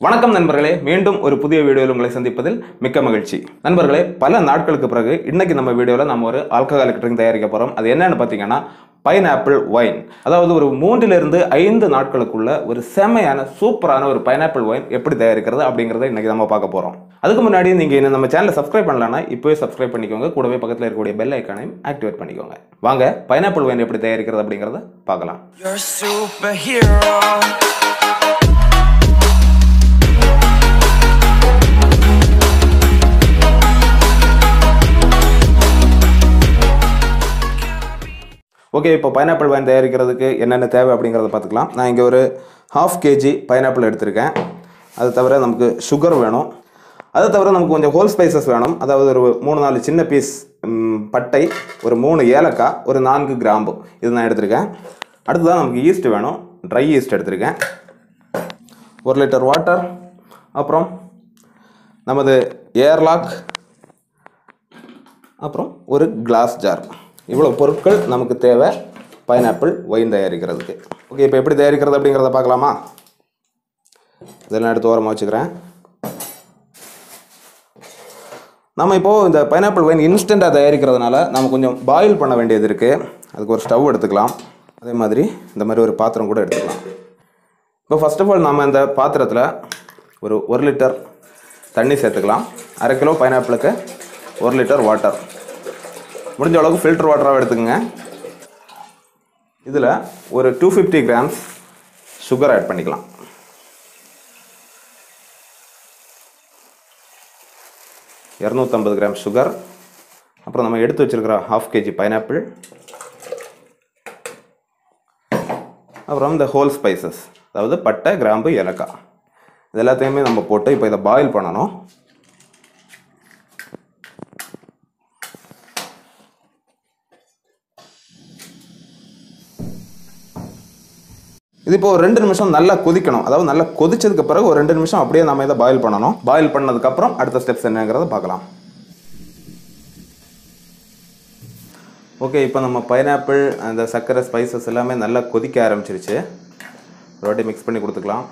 வணக்கம் நண்பர்களே மீண்டும் ஒரு புதிய வீடியோவில் உங்களை சந்திப்பதில் மிக்க மகிழ்ச்சி நண்பர்களே பல நாட்களுக்கு பிறகு இன்னைக்கு நம்ம வீடியோவில் நம்ம ஒரு ஆல்கஹாலிக் ட்ரிங்க் தயாரிக்க போகிறோம் அது என்னன்னு பார்த்தீங்கன்னா பைனாப்பிள் ஒயின் அதாவது ஒரு மூன்றிலிருந்து ஐந்து நாட்களுக்குள்ள ஒரு செமையான சூப்பரான ஒரு பைனாப்பிள் ஒயின் எப்படி தயாரிக்கிறது அப்படிங்கிறத இன்னைக்கு நம்ம பார்க்க போகிறோம் அதுக்கு முன்னாடி நீங்கள் இன்னும் நம்ம சேனலை சப்ஸ்கிரைப் பண்ணலன்னா இப்போவே சப்ஸ்கிரைப் பண்ணிக்கோங்க கூடவே பக்கத்தில் இருக்கக்கூடிய பெல் ஐக்கானையும் ஆக்டிவேட் பண்ணிக்கோங்க வாங்க பைனாப்பிள் ஒயின் எப்படி தயாரிக்கிறது அப்படிங்கிறத பார்க்கலாம் You're a superhero. ஓகே இப்போ பைனாப்பிள் வைன் தயாரிக்கிறதுக்கு என்னென்ன தேவை அப்படிங்கிறத பார்த்துக்கலாம் நான் இங்கே ஒரு ஹாஃப் கேஜி பைனாப்பிள் எடுத்திருக்கேன் அது தவிர நமக்கு சுகர் வேணும் அது தவிர நமக்கு கொஞ்சம் ஹோல் ஸ்பைசஸ் வேணும் அதாவது ஒரு மூணு நாலு சின்ன பீஸ் பட்டை ஒரு மூணு ஏலக்காய் ஒரு நான்கு கிராம்பு இது நான் எடுத்திருக்கேன் அடுத்ததான் நமக்கு ஈஸ்ட் வேணும் ட்ரை ஈஸ்ட் எடுத்திருக்கேன் ஒரு லிட்டர் வாட்டர் அப்புறம் நமது ஏர்லாக் அப்புறம் ஒரு கிளாஸ் ஜார் இவ்வளோ பொருட்கள் நமக்கு தேவை பைனாப்பிள் ஒயின் தயாரிக்கிறதுக்கு ஓகே இப்போ எப்படி தயாரிக்கிறது அப்படிங்கிறத பார்க்கலாமா இதெல்லாம் எடுத்து ஓரமாக வச்சுக்கிறேன் நம்ம இப்போது இந்த பைனாப்பிள் ஒயின் இன்ஸ்டண்ட்டாக தயாரிக்கிறதுனால நம்ம கொஞ்சம் பாயில் பண்ண வேண்டியது இருக்குது அதுக்கு ஒரு ஸ்டவ் எடுத்துக்கலாம் அதே மாதிரி இந்த மாதிரி ஒரு பாத்திரம் கூட எடுத்துக்கலாம் இப்போ ஃபர்ஸ்ட் ஆஃப் ஆல் நம்ம இந்த பாத்திரத்தில் ஒரு ஒரு லிட்டர் தண்ணி சேர்த்துக்கலாம் அரை கிலோ பைனாப்பிளுக்கு ஒரு லிட்டர் வாட்டர் முடிஞ்ச அளவுக்கு ஃபில்டர் வாட்டராக எடுத்துக்கோங்க இதில் ஒரு two fifty grams sugar add பண்ணிக்கலாம் இரநூத்தம்பது கிராம் சுகர் அப்புறம் நம்ம எடுத்து வச்சிருக்கிற ஹாஃப் கேஜி பைனாப்பிள் அப்புறம் இந்த ஹோல் ஸ்பைசஸ் அதாவது பட்டை கிராம்பு ஏலக்காய் இது எல்லாத்தையுமே நம்ம போட்டு இப்போ இதை பாயில் பண்ணணும் இது இப்போ ஒரு ரெண்டு நிமிஷம் நல்லா கொதிக்கணும் அதாவது நல்லா கொதிச்சதுக்கு பிறகு ஒரு ரெண்டு நிமிஷம் அப்படியே நம்ம இதை பாயில் பண்ணணும் பாயில் பண்ணதுக்கப்புறம் அடுத்த ஸ்டெப்ஸ் என்னங்கிறத பார்க்கலாம் ஓகே இப்போ நம்ம பைனாப்பிள் அந்த சர்க்கரை ஸ்பைசஸ் எல்லாமே நல்லா கொதிக்க ஆரம்பிச்சிருச்சு ஒரு வாட்டி மிக்ஸ் பண்ணி கொடுத்துக்கலாம்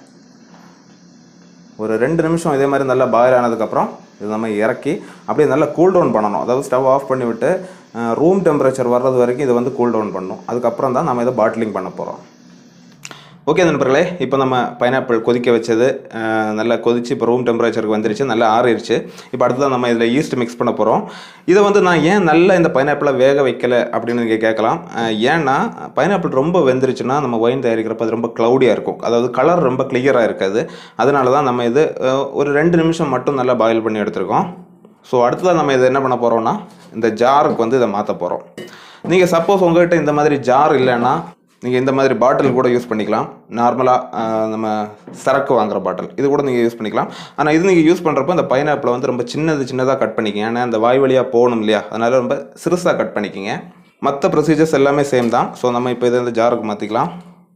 ஒரு ரெண்டு நிமிஷம் இதே மாதிரி நல்லா பாயில் ஆனதுக்கப்புறம் இது நம்ம இறக்கி அப்படியே நல்லா கூல் டவுன் பண்ணணும் அதாவது ஸ்டவ் ஆஃப் பண்ணி விட்டு ரூம் டெம்பரேச்சர் வர்றது வரைக்கும் இதை வந்து கூல் டவுன் பண்ணணும் அதுக்கப்புறம் தான் நம்ம இதை பாட்டிலிங் பண்ண போகிறோம் ஓகே நண்பர்களே இப்போ நம்ம பைனாப்பிள் கொதிக்க வச்சது அஹ், நல்லா கொதிச்சு இப்போ ரூம் டெம்பரேச்சருக்கு வந்துருச்சு நல்லா ஆறிடுச்சு இப்போ அடுத்ததான் நம்ம இதில் ஈஸ்ட் மிக்ஸ் பண்ண போகிறோம் இதை வந்து நான் ஏன் நல்லா இந்த பைனாப்பிளை வேக வைக்கல அப்படின்னு நீங்கள் கேட்கலாம் அஹ், ஏன்னா பைனாப்பிள் ரொம்ப வெந்துருச்சுன்னா நம்ம ஒயின் தயாரிக்கிறப்ப அது ரொம்ப க்ளவுடியாக இருக்கும் அதாவது கலர் ரொம்ப கிளியராக இருக்காது அதனால தான் நம்ம இது அஹ், ஒரு ரெண்டு நிமிஷம் மட்டும் நல்லா பாயில் பண்ணி எடுத்திருக்கோம் ஸோ அடுத்ததாக நம்ம இதை என்ன பண்ண போகிறோம்னா இந்த ஜாருக்கு வந்து இதை மாற்ற போகிறோம் நீங்கள் சப்போஸ் உங்கள்கிட்ட இந்த மாதிரி ஜார் இல்லைன்னா நீங்கள் இந்த மாதிரி பாட்டில் கூட யூஸ் பண்ணிக்கலாம் நார்மலாக நம்ம சரக்கு வாங்குற பாட்டில் இது கூட நீங்கள் யூஸ் பண்ணிக்கலாம் ஆனால் இது நீங்கள் யூஸ் பண்ணுறப்போ இந்த பைனாப்பிளை வந்து ரொம்ப சின்னது சின்னதாக கட் பண்ணிக்கிங்க ஏன்னா அந்த வாய் வழியாக போகணும் இல்லையா அதனால் ரொம்ப சிறுசாக கட் பண்ணிக்கிங்க மற்ற ப்ரொசீஜர்ஸ் எல்லாமே சேம் தான் ஸோ நம்ம இப்போ இதை இந்த ஜாருக்கு மாற்றிக்கலாம்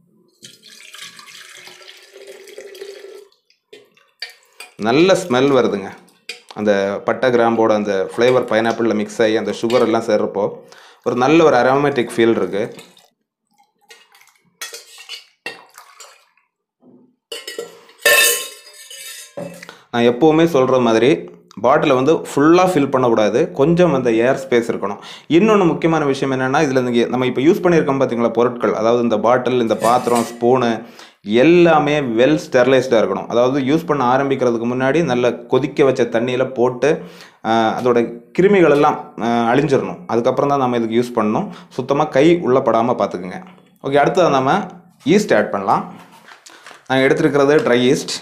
நல்ல ஸ்மெல் வருதுங்க அந்த பட்டை கிராம்போட அந்த ஃப்ளேவர் பைனாப்பிளில் மிக்ஸ் ஆகி அந்த சுகர் எல்லாம் சேர்றப்போ ஒரு நல்ல ஒரு அரோமேட்டிக் ஃபீல் இருக்குது நான் எப்போவுமே சொல்கிற மாதிரி பாட்டிலை வந்து ஃபுல்லாக ஃபில் பண்ணக்கூடாது கொஞ்சம் அந்த ஏர் ஸ்பேஸ் இருக்கணும் இன்னொன்று முக்கியமான விஷயம் என்னென்னா இதில் நீங்கள் நம்ம இப்போ யூஸ் பண்ணியிருக்கோம் பார்த்தீங்களா பொருட்கள் அதாவது இந்த பாட்டில் இந்த பாத்திரம் ஸ்பூனு எல்லாமே வெல் ஸ்டெர்லைஸ்டாக இருக்கணும் அதாவது யூஸ் பண்ண ஆரம்பிக்கிறதுக்கு முன்னாடி நல்ல கொதிக்க வச்ச தண்ணியில் போட்டு ஆஹ், அதோட கிருமிகள் எல்லாம் ஆஹ், அழிஞ்சிடணும் அதுக்கப்புறம் தான் நம்ம இதுக்கு யூஸ் பண்ணணும் சுத்தமாக கை உள்ள படாமல் பார்த்துக்குங்க ஓகே அடுத்தது நம்ம ஈஸ்ட் ஆட் பண்ணலாம் நான் எடுத்துருக்கிறது ட்ரை ஈஸ்ட்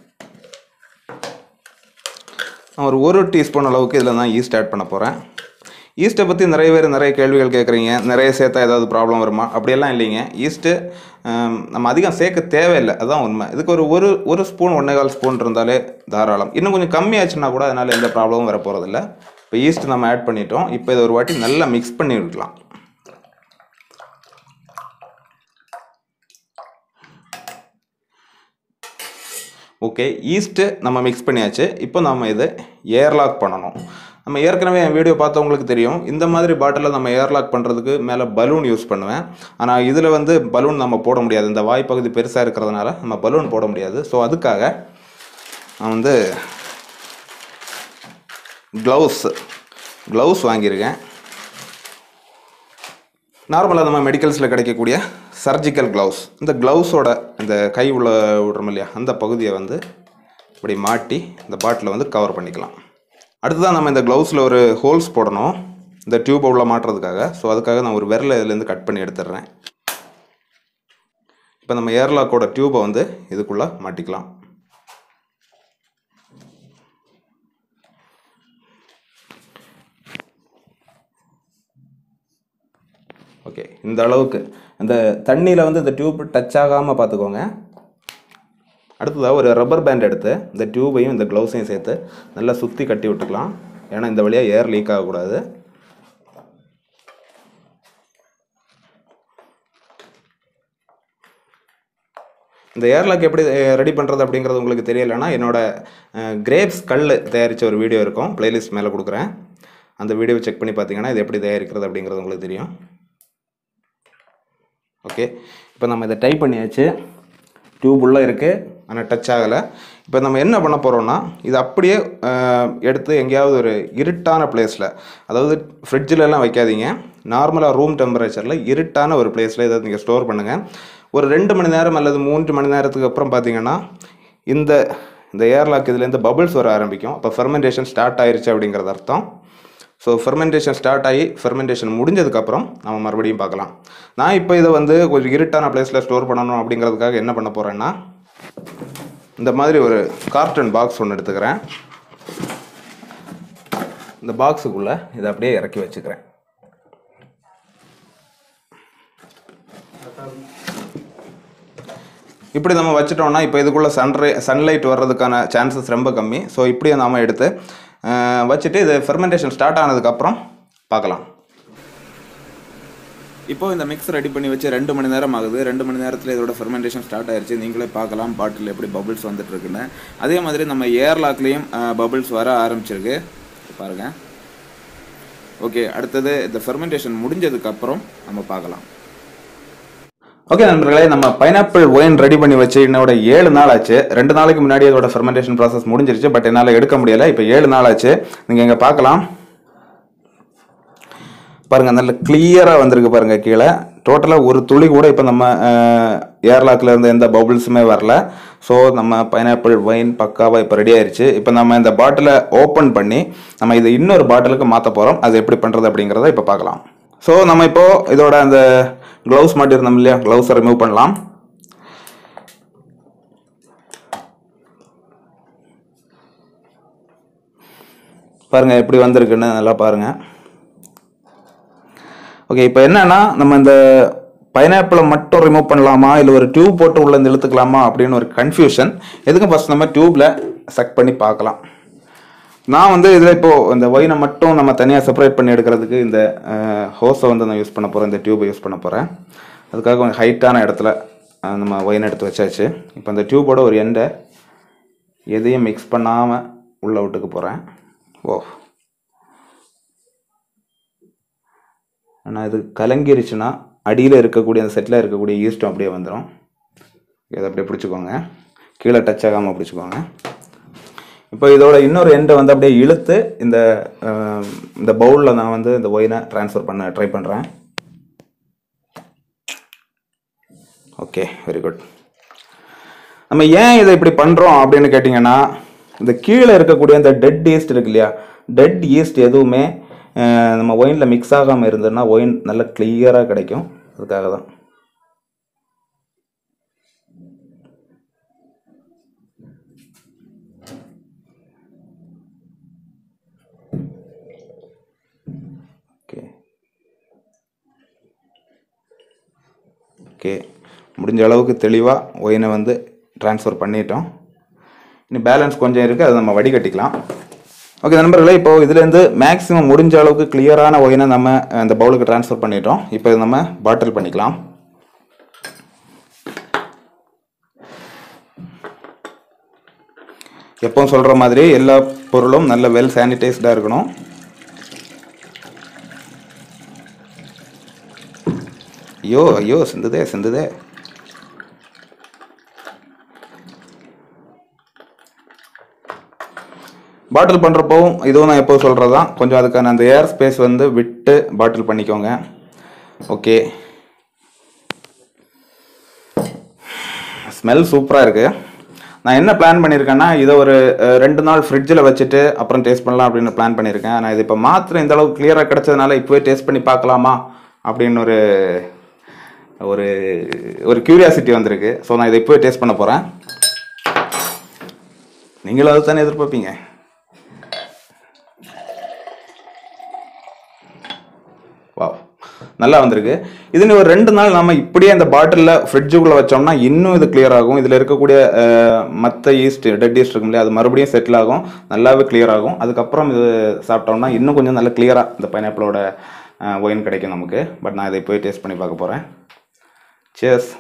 நான் ஒரு ஒரு டீஸ்பூன் அளவுக்கு இதில் நான் ஈஸ்ட் ஆட் பண்ண போகிறேன் ஈஸ்ட்டை பற்றி நிறைய பேர் நிறைய கேள்விகள் கேட்குறீங்க நிறைய சேர்த்தா ஏதாவது ப்ராப்ளம் வருமா அப்படியெல்லாம் இல்லைங்க ஈஸ்ட்டு நம்ம அதிகம் சேர்க்க தேவையில்லை அதுதான் உண்மை இதுக்கு ஒரு ஒரு ஒரு ஸ்பூன் ஒன்றே கால் ஸ்பூன் இருந்தாலே தாராளம் இன்னும் கொஞ்சம் கம்மியாச்சுன்னா கூட அதனால் எந்த ப்ராப்ளமும் வர போகிறதில்ல இப்போ ஈஸ்ட் நம்ம ஆட் பண்ணிட்டோம் இப்போ இதை ஒரு வாட்டி நல்லா மிக்ஸ் பண்ணி விடலாம் ஓகே ஈஸ்ட்டு நம்ம மிக்ஸ் பண்ணியாச்சு இப்போ நம்ம இதை ஏர்லாக் பண்ணணும் நம்ம ஏற்கனவே என் வீடியோ பார்த்தவங்களுக்கு தெரியும் இந்த மாதிரி பாட்டிலில் நம்ம ஏர்லாக் பண்ணுறதுக்கு மேலே பலூன் யூஸ் பண்ணுவேன் ஆனால் இதில் வந்து பலூன் நம்ம போட முடியாது இந்த வாய்ப்பகுதி பெருசாக இருக்கிறதுனால நம்ம பலூன் போட முடியாது ஸோ அதுக்காக நான் வந்து க்ளவுஸ் க்ளவுஸ் வாங்கியிருக்கேன் நார்மலாக நம்ம மெடிக்கல்ஸில் கிடைக்கக்கூடிய சர்ஜிக்கல் க்ளவுஸ் இந்த க்ளவுஸோட இந்த கை உள்ள விடுறோம் இல்லையா அந்த பகுதியை வந்து இப்படி மாட்டி இந்த பாட்டிலை வந்து கவர் பண்ணிக்கலாம் அடுத்ததான் நம்ம இந்த க்ளவுஸில் ஒரு ஹோல்ஸ் போடணும் இந்த டியூப்பை உள்ள மாட்டுறதுக்காக ஸோ அதுக்காக நான் ஒரு விரலை இதுலேருந்து கட் பண்ணி எடுத்துடுறேன் இப்போ நம்ம ஏர்லாக்கோட டியூப்பை வந்து இதுக்குள்ளே மாட்டிக்கலாம் ஓகே இந்த அளவுக்கு இந்த தண்ணியில் வந்து இந்த டியூப் டச் ஆகாமல் பார்த்துக்கோங்க அடுத்ததாக ஒரு ரப்பர் பேண்ட் எடுத்து இந்த டியூபையும் இந்த க்ளவுஸையும் சேர்த்து நல்லா சுற்றி கட்டி விட்டுக்கலாம் ஏன்னா இந்த வழியாக ஏர் லீக் ஆகக்கூடாது இந்த ஏர்லாக் எப்படி ரெடி பண்ணுறது அப்படிங்கிறது உங்களுக்கு தெரியலைன்னா என்னோட கிரேப்ஸ் கல் தயாரித்த ஒரு வீடியோ இருக்கும் பிளேலிஸ்ட் மேலே கொடுக்குறேன் அந்த வீடியோவை செக் பண்ணி பார்த்தீங்கன்னா இது எப்படி தயாரிக்கிறது அப்படிங்கிறது உங்களுக்கு தெரியும் ஓகே இப்போ நம்ம இதை டைப் பண்ணியாச்சு டியூப் உள்ளே இருக்குது ஆனால் டச் ஆகலை இப்போ நம்ம என்ன பண்ண போகிறோம்னா இது அப்படியே அஹ், எடுத்து எங்கேயாவது ஒரு இருட்டான பிளேஸில் அதாவது ஃப்ரிட்ஜில் எல்லாம் வைக்காதீங்க நார்மலாக ரூம் டெம்பரேச்சரில் இருட்டான ஒரு பிளேஸில் இதை நீங்கள் ஸ்டோர் பண்ணுங்கள் ஒரு ரெண்டு மணி நேரம் அல்லது மூன்று மணி நேரத்துக்கு அப்புறம் பார்த்தீங்கன்னா இந்த இந்த ஏர்லாக் இதுலேருந்து பபிள்ஸ் வர ஆரம்பிக்கும் அப்போ ஃபெர்மெண்டேஷன் ஸ்டார்ட் ஆயிருச்சு அப்படிங்கிறது அர்த்தம் ஸோ ஃபெர்மெண்டேஷன் ஸ்டார்ட் ஆகி ஃபெர்மெண்டேஷன் முடிஞ்சதுக்கப்புறம் நம்ம மறுபடியும் பார்க்கலாம் நான் இப்போ இதை வந்து கொஞ்சம் இருட்டான பிளேஸில் ஸ்டோர் பண்ணணும் அப்படிங்கிறதுக்காக என்ன பண்ண போகிறேன்னா இந்த மாதிரி ஒரு கார்டன் பாக்ஸ் ஒன்று எடுத்துக்கிறேன் இந்த பாக்ஸுக்குள்ளே இதை அப்படியே இறக்கி வச்சுக்கிறேன் இப்படி நம்ம வச்சுட்டோம்னா இப்போ இதுக்குள்ளே சன்ரை சன்லைட் வர்றதுக்கான சான்சஸ் ரொம்ப கம்மி ஸோ இப்படியே நாம எடுத்து அஹ், வச்சுட்டு இது ஃபெர்மெண்டேஷன் ஸ்டார்ட் ஆனதுக்கப்புறம் பார்க்கலாம் இப்போ இந்த மிக்ஸ் ரெடி பண்ணி வச்சு ரெண்டு மணி நேரம் ஆகுது ரெண்டு மணி நேரத்தில் இதோட ஃபெர்மெண்டேஷன் ஸ்டார்ட் ஆயிருச்சு நீங்களே பார்க்கலாம் பாட்டில் எப்படி பபிள்ஸ் வந்துட்டு இருக்குன்னு அதே மாதிரி நம்ம ஏர்லாக்லேயும் பபிள்ஸ் வர ஆரம்பிச்சிருக்கு பாருங்க ஓகே அடுத்தது இந்த ஃபெர்மெண்டேஷன் முடிஞ்சதுக்கப்புறம் நம்ம பார்க்கலாம் ஓகே நண்பர்களே நம்ம பைனாப்பிள் ஒயின் ரெடி பண்ணி வச்சு என்னோட ஏழு நாள் ஆச்சு ரெண்டு நாளைக்கு முன்னாடி அதோட ஃபெர்மெண்டேஷன் ப்ராசஸ் முடிஞ்சிருச்சு பட் என்னால் எடுக்க முடியல இப்போ ஏழு நாள் ஆச்சு நீங்கள் இங்கே பார்க்கலாம் பாருங்க நல்ல கிளியராக வந்திருக்கு பாருங்க கீழே டோட்டலாக ஒரு துளி கூட இப்போ நம்ம ஏர்லாக்ல இருந்து எந்த பபுள்ஸுமே வரல ஸோ நம்ம பைனாப்பிள் ஒயின் பக்காவாக இப்போ ரெடி ஆயிருச்சு இப்போ நம்ம இந்த பாட்டிலை ஓப்பன் பண்ணி நம்ம இதை இன்னொரு பாட்டிலுக்கு மாற்ற போகிறோம் அது எப்படி பண்ணுறது அப்படிங்கிறத இப்போ பார்க்கலாம் ஸோ நம்ம இப்போ இதோட அந்த க்ளவுஸ் மாட்டிருந்தோம் இல்லையா க்ளவுஸை ரிமூவ் பண்ணலாம் பாருங்க எப்படி வந்திருக்குன்னு நல்லா பாருங்க ஓகே இப்போ என்னன்னா நம்ம இந்த பைனாப்பிளை மட்டும் ரிமூவ் பண்ணலாமா இல்லை ஒரு டியூப் போட்டு உள்ள இருந்து இழுத்துக்கலாமா அப்படின்னு ஒரு கன்ஃபியூஷன் எதுக்கு ஃபர்ஸ்ட் நம்ம டியூப்ல செக் பண்ணி பார்க்கலாம் நான் வந்து இதில் இப்போ இந்த ஒயினை மட்டும் நம்ம தனியாக செப்பரேட் பண்ணி எடுக்கிறதுக்கு இந்த ஹோஸை வந்து நான் யூஸ் பண்ண போகிறேன் இந்த டியூபை யூஸ் பண்ண போகிறேன் அதுக்காக கொஞ்சம் ஹைட்டான இடத்துல அஹ், நம்ம ஒயின் எடுத்து வச்சாச்சு இப்போ இந்த டியூபோட ஒரு எண்டை எதையும் மிக்ஸ் பண்ணாமல் உள்ள விட்டுக்க போகிறேன் ஓ ஆனால் இது கலங்கிருச்சுன்னா அடியில் இருக்கக்கூடிய அந்த செட்டில் இருக்கக்கூடிய ஈஸ்ட்டும் அப்படியே வந்துடும் இதை அப்படியே பிடிச்சிக்கோங்க கீழே டச் ஆகாமல் பிடிச்சிக்கோங்க இப்போ இதோட இன்னொரு எண்டை வந்து அப்படியே இழுத்து இந்த அஹ், இந்த பவுலில் நான் வந்து இந்த ஒயினை ட்ரான்ஸ்ஃபர் பண்ண ட்ரை பண்ணுறேன் ஓகே வெரி குட் நம்ம ஏன் இதை இப்படி பண்ணுறோம் அப்படின்னு கேட்டிங்கன்னா இந்த கீழே இருக்கக்கூடிய இந்த டெட் ஈஸ்ட் இருக்கு இல்லையா டெட் ஈஸ்ட் எதுவுமே அஹ், நம்ம ஒயினில் மிக்ஸ் ஆகாமல் இருந்ததுன்னா ஒயின் நல்ல கிளியராக கிடைக்கும் அதுக்காக தான் ஓகே ஓகே முடிஞ்ச அளவுக்கு தெளிவாக ஒயினை வந்து ட்ரான்ஸ்ஃபர் பண்ணிட்டோம் இனி பேலன்ஸ் கொஞ்சம் இருக்குது அதை நம்ம வடிகட்டிக்கலாம் ஓகே நண்பர்களே இப்போ இதுலேருந்து மேக்ஸிமம் முடிஞ்ச அளவுக்கு கிளியரான ஒயினை நம்ம அந்த பவுலுக்கு ட்ரான்ஸ்ஃபர் பண்ணிட்டோம் இப்போ இதை நம்ம பாட்டில் பண்ணிக்கலாம் எப்பவும் சொல்கிற மாதிரி எல்லா பொருளும் நல்ல வெல் சானிடைஸ்டாக இருக்கணும் ஐயோ ஐயோ சிந்துதே சிந்துதே பாட்டில் பண்ணுறப்போவும் இதுவும் நான் எப்போ சொல்கிறது தான் கொஞ்சம் அதுக்கான அந்த ஏர் ஸ்பேஸ் வந்து விட்டு பாட்டில் பண்ணிக்கோங்க ஓகே ஸ்மெல் சூப்பராக இருக்குது நான் என்ன பிளான் பண்ணியிருக்கேன்னா இதை ஒரு அஹ், ரெண்டு நாள் ஃப்ரிட்ஜில் வச்சுட்டு அப்புறம் டேஸ்ட் பண்ணலாம் அப்படின்னு பிளான் பண்ணியிருக்கேன் ஆனால் இது இப்போ மாத்திரம் இந்த அளவுக்கு கிளியராக கிடச்சதுனால இப்போவே டேஸ்ட் பண்ணி பார்க்கலாமா அப்படின்னு ஒரு ஒரு ஒரு கியூரியாசிட்டி வந்திருக்கு ஸோ நான் இதை இப்போவே டேஸ்ட் பண்ண போகிறேன் நீங்களும் அதை தானே எதிர்பார்ப்பீங்க வாவ் நல்லா வந்திருக்கு இது நீ ஒரு ரெண்டு நாள் நம்ம இப்படியே அந்த பாட்டிலில் ஃப்ரிட்ஜுக்குள்ளே வச்சோம்னா இன்னும் இது clear ஆகும் இதில் இருக்கக்கூடிய மற்ற ஈஸ்ட் டெட் ஈஸ்ட் இருக்கும் இல்லையா அது மறுபடியும் செட்டில் ஆகும் நல்லாவே clear ஆகும் அதுக்கப்புறம் இது சாப்பிட்டோம்னா இன்னும் கொஞ்சம் நல்ல கிளியராக இந்த பைனாப்பிளோட ஒயின் கிடைக்கும் நமக்கு பட் நான் இதை போய் டேஸ்ட் பண்ணி பார்க்க போகிறேன் சேஸ்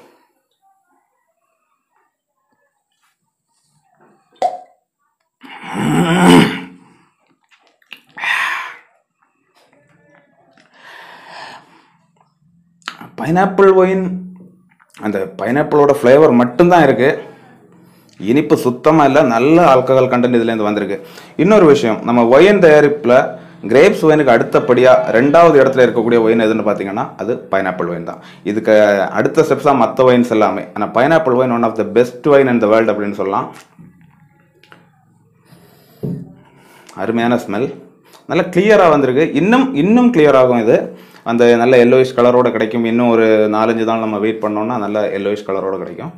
பைனாப்பிள் ஒயின் அந்த பைனாப்பிளோட ஃப்ளேவர் மட்டும்தான் இருக்குது இனிப்பு சுத்தமாக இல்லை நல்ல ஆல்கஹால் கண்டென்ட் இதுலேருந்து வந்திருக்கு இன்னொரு விஷயம் நம்ம ஒயின் தயாரிப்பில் கிரேப்ஸ் ஒயினுக்கு அடுத்தபடியாக ரெண்டாவது இடத்துல இருக்கக்கூடிய ஒயின் எதுன்னு பார்த்தீங்கன்னா அது பைனாப்பிள் ஒயின் தான் இதுக்கு அடுத்த ஸ்டெப்ஸாக மற்ற ஒயின்ஸ் எல்லாமே ஆனால் pineapple wine one of the best wine in the world அப்படின்னு சொல்லலாம் அருமையான ஸ்மெல் நல்ல கிளியராக வந்திருக்கு இன்னும் இன்னும் clear ஆகும் இது அந்த நல்ல எல்லோயிஷ் கலரோட கிடைக்கும் இன்னும் ஒரு நாலஞ்சு நாள் நம்ம வெயிட் பண்ணோம்னா நல்ல எல்லோயிஷ் கலரோட கிடைக்கும்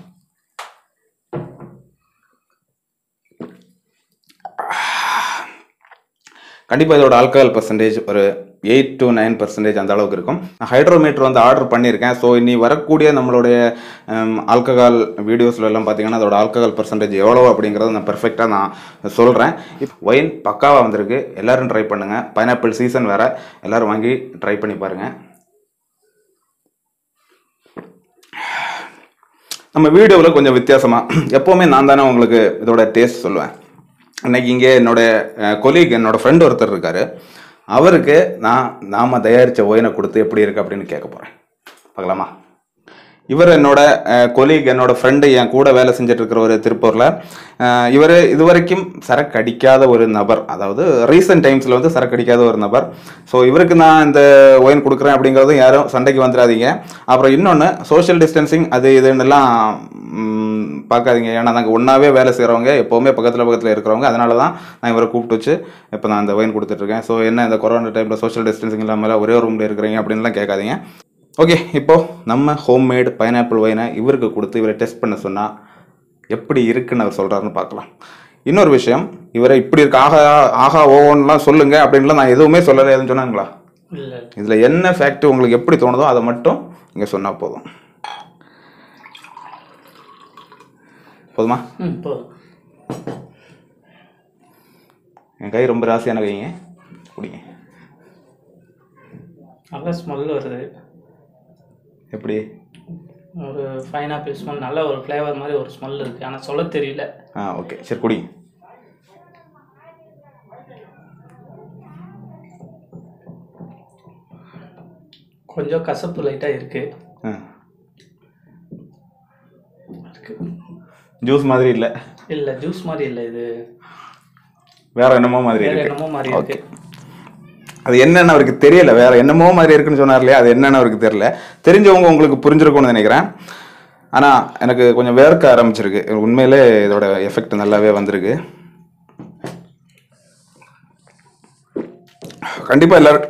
கண்டிப்பாக இதோட ஆல்கஹால் பர்சன்டேஜ் ஒரு எயிட் to நைன் பர்சன்டேஜ் அந்த அளவுக்கு இருக்கும் நான் ஹைட்ரோமீட்டர் வந்து ஆர்டர் பண்ணியிருக்கேன் ஸோ இனி வரக்கூடிய நம்மளுடைய ஆல்கஹால் வீடியோஸ்ல எல்லாம் பார்த்தீங்கன்னா அதோட ஆல்கஹால் பர்சன்டேஜ் எவ்வளோ அப்படிங்கிறத நான் பெர்ஃபெக்டாக நான் சொல்கிறேன் இப்போ ஒயின் பக்காவாக வந்திருக்கு எல்லாரும் ட்ரை பண்ணுங்கள் பைனாப்பிள் சீசன் வேறு எல்லாரும் வாங்கி ட்ரை பண்ணி பாருங்கள் நம்ம வீடியோவில் கொஞ்சம் வித்தியாசமாக எப்போவுமே நான் தானே உங்களுக்கு இதோட டேஸ்ட் சொல்லுவேன் இன்னைக்கு இங்கே என்னோட கொலீக் என்னோட ஃப்ரெண்ட் ஒருத்தர் இருக்காரு அவருக்கு நான் நாம தயாரித்த ஒயினை கொடுத்து எப்படி இருக்கு அப்படின்னு கேட்க போகிறேன் பார்க்கலாமா இவர் என்னோட கொலீக் என்னோட ஃப்ரெண்டு என் கூட வேலை செஞ்சுட்டு இருக்கிற ஒரு திருப்பூரில் இவர் இதுவரைக்கும் சரக்கு அடிக்காத ஒரு நபர் அதாவது ரீசெண்ட் டைம்ஸில் வந்து சரக்கு அடிக்காத ஒரு நபர் ஸோ இவருக்கு நான் இந்த ஒயின் கொடுக்குறேன் அப்படிங்கிறதும் யாரும் சண்டைக்கு வந்துடாதீங்க அப்புறம் இன்னொன்று சோஷியல் டிஸ்டன்சிங் அது இதுன்னெல்லாம் ம், பார்க்காதீங்க ஏன்னா நாங்கள் ஒன்றாவே வேலை செய்கிறவங்க எப்போவுமே பக்கத்தில் பக்கத்தில் இருக்கிறவங்க அதனால தான் நான் இவரை கூப்பிட்டு வச்சு இப்போ நான் இந்த ஒயின் கொடுத்துட்ருக்கேன் ஸோ என்ன இந்த கொரோனா டைமில் சோஷியல் டிஸ்டன்சிங் இல்லாமல் ஒரே ரூமில் இருக்கிறீங்க அப்படின்லாம் கேட்காதீங்க ஓகே இப்போ நம்ம ஹோம்மேட் பைனாப்பிள் ஒயினை இவருக்கு கொடுத்து இவரை டெஸ்ட் பண்ண சொன்னால் எப்படி இருக்குன்னு அவர் சொல்கிறாருன்னு பார்க்கலாம் இன்னொரு விஷயம் இவரை இப்படி இருக்கு ஆகா ஆகா ஓவன்லாம் சொல்லுங்க அப்படின்லாம் நான் எதுவுமே சொல்லலை எதுவும் சொன்னாங்களா இல்லை இதில் என்ன ஃபேக்ட் உங்களுக்கு எப்படி தோணுதோ அதை மட்டும் இங்கே சொன்னால் போதும் போதுமா ம் போதும் என் கை ரொம்ப ராசியான கைங்க குடிங்க நல்ல ஸ்மெல் வருது எப்படி ஒரு பைனாப்பிள் ஸ்மெல் நல்ல ஒரு ஃப்ளேவர் மாதிரி ஒரு ஸ்மெல் இருக்குது ஆனால் சொல்ல தெரியல ஆ ஓகே சரி குடிங்க கொஞ்சம் கசப்பு லைட்டாக இருக்குது ஆ இருக்கு ஜூஸ் மாதிரி இல்லை இல்லை ஜூஸ் மாதிரி இல்லை இது வேற என்னமோ மாதிரி வேற இருக்கு என்னமோ மாதிரி இருக்கு அது என்னன்னு அவருக்கு தெரியல வேற என்னமோ மாதிரி இருக்குன்னு சொன்னார் இல்லையா அது என்னன்னு அவருக்கு தெரியல தெரிஞ்சவங்க உங்களுக்கு புரிஞ்சிருக்கும்னு நினைக்கிறேன் ஆனா எனக்கு கொஞ்சம் வேர்க்க ஆரம்பிச்சிருக்கு உண்மையிலே இதோட எஃபெக்ட் நல்லாவே வந்திருக்கு கண்டிப்பா எல்லாரும்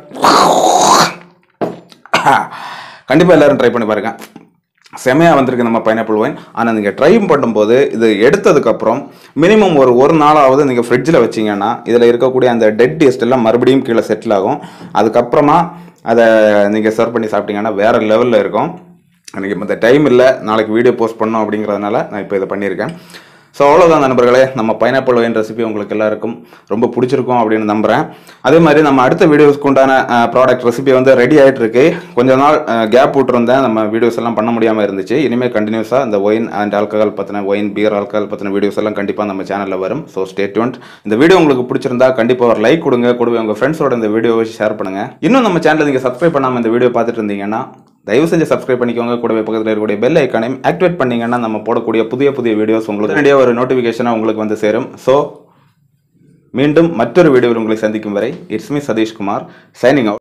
கண்டிப்பா எல்லாரும் ட்ரை பண்ணி பாருங்க செமையாக வந்திருக்கு நம்ம பைனாப்பிள் ஒயின் ஆனால் நீங்கள் ட்ரை பண்ணும்போது இது எடுத்ததுக்கப்புறம் மினிமம் ஒரு ஒரு நாளாவது நீங்கள் ஃப்ரிட்ஜில் வச்சீங்கன்னா இதில் இருக்கக்கூடிய அந்த டெட் டேஸ்ட் எல்லாம் மறுபடியும் கீழே செட்டில் ஆகும் அதுக்கப்புறமா அதை நீங்கள் சர்வ் பண்ணி சாப்பிட்டீங்கன்னா வேறு லெவலில் இருக்கும் எனக்கு இந்த டைம் இல்லை நாளைக்கு வீடியோ போஸ்ட் பண்ணோம் அப்படிங்கிறதுனால நான் இப்போ இதை பண்ணியிருக்கேன் ஸோ அவ்வளோதான் நண்பர்களே நம்ம பைனாப்பிள் ஒயின் ரெசிபி உங்களுக்கு எல்லாருக்கும் ரொம்ப பிடிச்சிருக்கும் அப்படின்னு நம்புகிறேன் அதே மாதிரி நம்ம அடுத்த வீடியோஸ்க்கு உண்டான ப்ராடக்ட் ரெசிபி வந்து ரெடி ஆகிட்டு இருக்கு கொஞ்ச நாள் கேப் விட்டுருந்தேன் நம்ம வீடியோஸ் எல்லாம் பண்ண முடியாமல் இருந்துச்சு இனிமேல் கண்டினியூஸாக இந்த ஒயின் அண்ட் ஆல்கஹால் பற்றின ஒயின் பியர் ஆல்கஹால் பற்றின வீடியோஸ் எல்லாம் கண்டிப்பாக நம்ம சேனலில் வரும் ஸோ ஸ்டே டியூன்ட் இந்த வீடியோ உங்களுக்கு பிடிச்சிருந்தா கண்டிப்பாக ஒரு லைக் கொடுங்க கூடவே உங்கள் ஃப்ரெண்ட்ஸோட இந்த வீடியோவை ஷேர் பண்ணுங்க இன்னும் நம்ம சேனலை நீங்கள் சப்ஸ்கிரைப் பண்ணாமல் இந்த வீடியோ பார்த்துட்டு இருந்தீங்கன்னா தயவு செஞ்சு சப்ஸ்கிரைப் பண்ணிக்கோங்க கூடவே பக்கத்தில் இருக்கக்கூடிய பெல் ஐக்கானையும் ஆக்டிவேட் பண்ணீங்கன்னா நம்ம போடக்கூடிய புதிய புதிய வீடியோஸ் உங்களுக்கு நேரடியாக ஒரு நோட்டிஃபிகேஷனாக உங்களுக்கு வந்து சேரும் ஸோ மீண்டும் மற்றொரு வீடியோவில் உங்களை சந்திக்கும் வரை it's me Satishkumar signing out